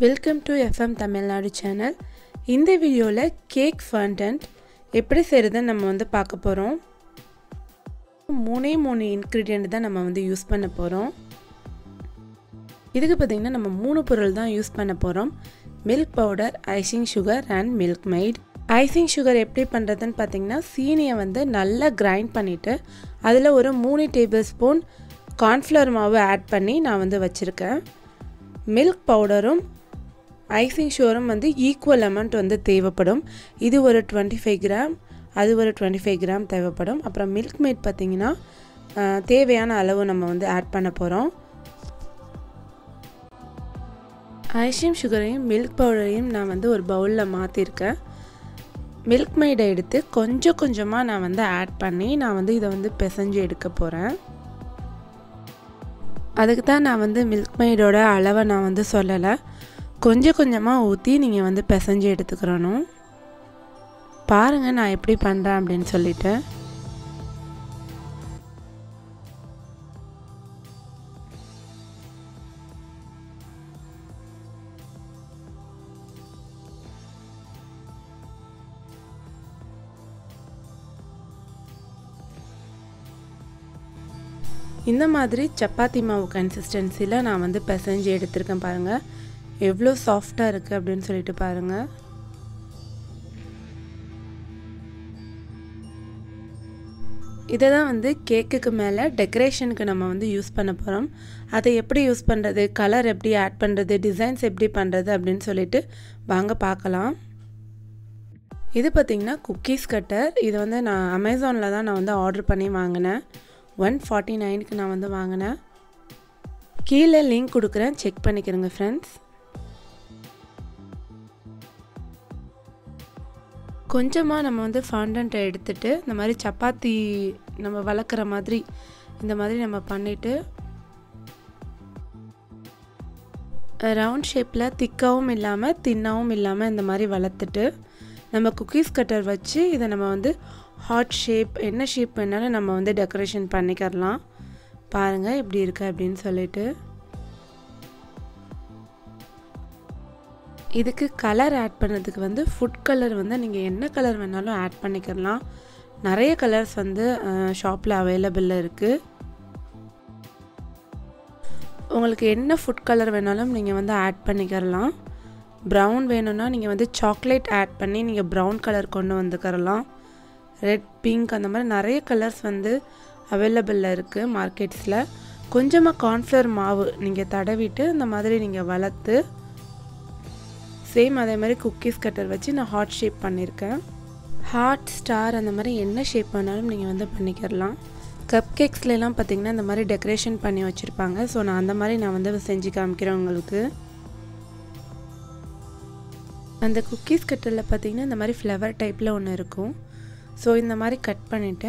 welcome to FM Tamil Nadu channel இந்த வீடியோவில் cake ஃபண்டன்ட் எப்படி செய்கிறதுன்னு நம்ம வந்து பார்க்க போகிறோம் மூணே மூணு இன்க்ரீடியண்ட் தான் நம்ம வந்து யூஸ் பண்ண போகிறோம் இதுக்கு பார்த்திங்கன்னா நம்ம மூணு பொருள் தான் யூஸ் பண்ண போகிறோம் milk powder icing sugar and Milkmaid icing sugar எப்படி பண்ணுறதுன்னு பார்த்தீங்கன்னா சீனியை வந்து நல்லா கிரைண்ட் பண்ணிவிட்டு அதில் ஒரு மூணு டேபிள் ஸ்பூன் கார்ன்ஃப்ளவர் மாவு ஆட் பண்ணி நான் வந்து வச்சுருக்கேன் மில்க் பவுடரும் ஐசிங் சுகரும் வந்து ஈக்குவல் அமௌண்ட் வந்து தேவைப்படும் இது ஒரு டுவெண்ட்டி ஃபைவ் கிராம் அது ஒரு டுவெண்ட்டி ஃபைவ் கிராம் தேவைப்படும் அப்புறம் மில்க் மேட் பார்த்திங்கன்னா தேவையான அளவு நம்ம வந்து ஆட் பண்ண போகிறோம் ஐசியம் சுகரையும் மில்க் பவுடரையும் நான் வந்து ஒரு பவுலில் மாற்றிருக்கேன் மில்க் மைடை எடுத்து கொஞ்சம் கொஞ்சமாக நான் வந்து ஆட் பண்ணி நான் வந்து இதை வந்து பிசைஞ்சு எடுக்க போகிறேன் அதுக்கு தான் நான் வந்து மில்க் மைடோட அளவை நான் வந்து சொல்லலை கொஞ்சம் கொஞ்சமாக ஊற்றி நீங்கள் வந்து பிசைஞ்சு எடுத்துக்கிறணும் பாருங்கள் நான் எப்படி பண்ணுறேன் அப்படின்னு சொல்லிட்டு இந்த மாதிரி சப்பாத்தி மாவு கன்சிஸ்டன்சியில் நான் வந்து பிசைஞ்சு எடுத்திருக்கேன் பாருங்கள் எவ்வளோ சாஃப்டாக இருக்குது அப்படின்னு சொல்லிட்டு பாருங்கள் இதை தான் வந்து கேக்குக்கு மேலே டெக்கரேஷனுக்கு நம்ம வந்து யூஸ் பண்ண போகிறோம் அதை எப்படி யூஸ் பண்ணுறது கலர் எப்படி ஆட் பண்ணுறது டிசைன்ஸ் எப்படி பண்ணுறது அப்படின்னு சொல்லிட்டு வாங்க பார்க்கலாம் இது பார்த்திங்கன்னா குக்கீஸ் கட்டர் இது வந்து நான் அமேசானில் தான் நான் வந்து ஆர்டர் பண்ணி வாங்கினேன் ஒன் ஃபார்ட்டி நைனுக்கு நான் வந்து வாங்கினேன் கீழே லிங்க் கொடுக்குறேன் செக் பண்ணிக்கிறேங்க ஃப்ரெண்ட்ஸ் கொஞ்சமாக நம்ம வந்து ஃபாண்டண்ட்டை எடுத்துகிட்டு இந்த மாதிரி சப்பாத்தி நம்ம வளர்க்குற மாதிரி இந்த மாதிரி நம்ம பண்ணிவிட்டு ரவுண்ட் ஷேப்பில் திக்காகவும் இல்லாமல் தின்னாகவும் இல்லாமல் இந்த மாதிரி வளர்த்துட்டு நம்ம குக்கீஸ் கட்டர் வச்சு இதை நம்ம வந்து ஹாட் ஷேப் என்ன ஷேப் வேணாலும் நம்ம வந்து டெக்கரேஷன் பண்ணிக்கிறலாம் பாருங்கள் எப்படி இருக்குது அப்படின்னு சொல்லிட்டு இதுக்கு கலர் ஆட் பண்ணுறதுக்கு வந்து ஃபுட் கலர் வந்து நீங்கள் என்ன கலர் வேணாலும் ஆட் பண்ணிக்கிறலாம் நிறைய கலர்ஸ் வந்து ஷாப்பில் அவைலபிளில் இருக்குது உங்களுக்கு என்ன ஃபுட் கலர் வேணாலும் நீங்கள் வந்து ஆட் பண்ணிக்கிறலாம் ப்ரௌன் வேணும்னா நீங்கள் வந்து சாக்லேட் ஆட் பண்ணி நீங்கள் ப்ரௌன் கலர் கொண்டு வந்துக்கிறலாம் ரெட் பிங்க் அந்த மாதிரி நிறைய கலர்ஸ் வந்து அவைலபிளில் இருக்குது மார்க்கெட்ஸில் கொஞ்சமாக கார்ன்ஃப்ளவர் மாவு நீங்கள் தடவிட்டு இந்த மாதிரி நீங்கள் வளர்த்து சேம் அதே மாதிரி குக்கீஸ் கட்டர் வச்சு நான் ஹார்ட் ஷேப் பண்ணியிருக்கேன் ஹார்ட் ஸ்டார் அந்த மாதிரி என்ன ஷேப் பண்ணாலும் நீங்கள் வந்து பண்ணிக்கிறலாம் கப் கேக்ஸ்லாம் பார்த்திங்கன்னா இந்த மாதிரி டெக்கரேஷன் பண்ணி வச்சுருப்பாங்க ஸோ நான் அந்த மாதிரி நான் வந்து செஞ்சு காமிக்கிறேன் உங்களுக்கு அந்த குக்கீஸ் கட்டரில் பார்த்திங்கன்னா இந்த மாதிரி ஃப்ளவர் டைப்பில் ஒன்று இருக்கும் ஸோ இந்த மாதிரி கட் பண்ணிவிட்டு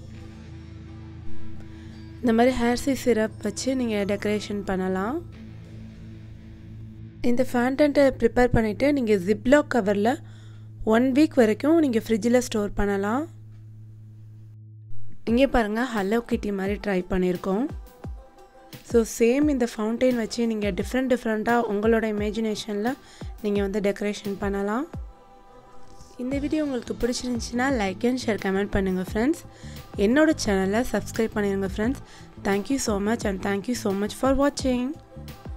இந்த மாதிரி ஹேர்சி சிரப் வச்சு நீங்கள் டெக்கரேஷன் பண்ணலாம் இந்த ஃபேண்டன்ட்டை ப்ரிப்பேர் பண்ணிவிட்டு நீங்கள் ஜிப்லாக் கவரில் ஒன் வீக் வரைக்கும் நீங்கள் ஃப்ரிட்ஜில் ஸ்டோர் பண்ணலாம் இங்கே பாருங்கள் ஹலோ கிட்டி மாதிரி ட்ரை பண்ணியிருக்கோம் ஸோ சேம் இந்த ஃபவுண்டைன் வச்சு நீங்கள் டிஃப்ரெண்ட் டிஃப்ரெண்ட்டாக உங்களோட இமேஜினேஷனில் நீங்கள் வந்து டெக்கரேஷன் பண்ணலாம் இந்த வீடியோ உங்களுக்கு பிடிச்சிருந்துச்சின்னா லைக் அண்ட் ஷேர் கமெண்ட் பண்ணுங்கள் ஃப்ரெண்ட்ஸ் என்னோட சேனலை சப்ஸ்கிரைப் பண்ணிடுங்க friends thank you so much and thank you so much for வாட்சிங்